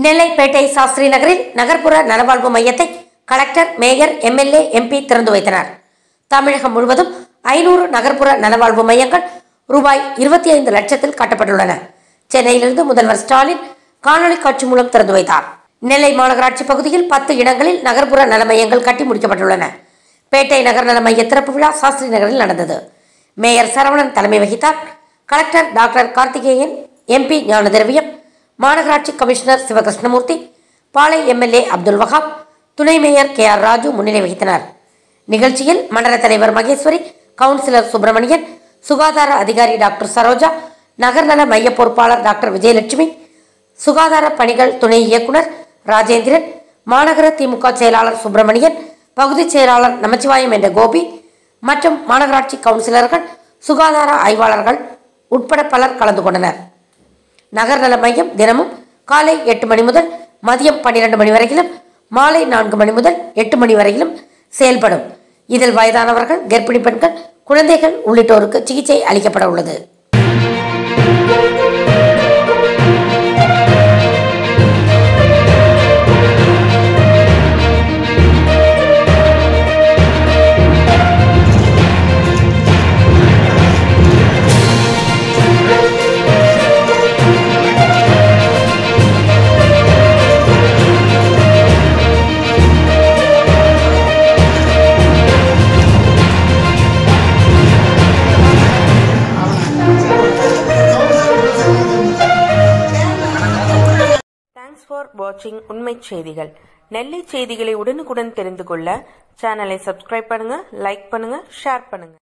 நெல்லைப்பேட்டை சாஸ்திரி நகரில் நகர்ப்புற நலவாழ்வு மையத்தை கலெக்டர் மேயர் எம்எல்ஏ எம்பி திறந்து வைத்தனர் தமிழகம் முழுவதும் ஐநூறு நகர்ப்புற நலவாழ்வு மையங்கள் ரூபாய் இருபத்தி ஐந்து லட்சத்தில் கட்டப்பட்டுள்ளன சென்னையிலிருந்து முதல்வர் ஸ்டாலின் காணொலி காட்சி மூலம் திறந்து வைத்தார் நெல்லை மாநகராட்சி பகுதியில் பத்து இடங்களில் நகர்ப்புற நல மையங்கள் கட்டி முடிக்கப்பட்டுள்ளன பேட்டை நகர் நல மைய திறப்பு விழா சாஸ்திரி நகரில் நடந்தது மேயர் சரவணன் தலைமை வகித்தார் collector doctor Karthikeyan MP Gnana Thiraviyam மாநகராட்சி கமிஷனர் சிவகிருஷ்ணமூர்த்தி பாளை எம்எல்ஏ அப்துல் வஹாப் துணை மேயர் கே ஆர் ராஜு முன்னிலை வகித்தனர் நிகழ்ச்சியில் மண்டல தலைவர் மகேஸ்வரி கவுன்சிலர் சுப்பிரமணியன் சுகாதார அதிகாரி டாக்டர் சரோஜா நகர்நல மைய பொறுப்பாளர் டாக்டர் விஜயலட்சுமி சுகாதார பணிகள் துணை இயக்குனர் ராஜேந்திரன் மாநகர திமுக செயலாளர் சுப்பிரமணியன் பகுதிச் செயலாளர் நமச்சிவாயம் என்ற கோபி மற்றும் மாநகராட்சி கவுன்சிலர்கள் சுகாதார ஆய்வாளர்கள் உட்பட பலர் கலந்து கொண்டனர் நகர்நல மையம் தினமும் காலை எட்டு மணி முதல் மதியம் பன்னிரண்டு மணி வரையிலும் மாலை நான்கு மணி முதல் எட்டு மணி வரையிலும் செயல்படும் இதில் வயதானவர்கள் கர்ப்பிணி பெண்கள் குழந்தைகள் உள்ளிட்டோருக்கு சிகிச்சை அளிக்கப்பட உள்ளது தேங்க்ஸ் ஃபார் வாட்சிங் உண்மை செய்திகள் நெல்லை செய்திகளை உடனுக்குடன் தெரிந்து கொள்ள சேனலை சப்ஸ்கிரைப் பண்ணுங்க லைக் பண்ணுங்க ஷேர் பண்ணுங்க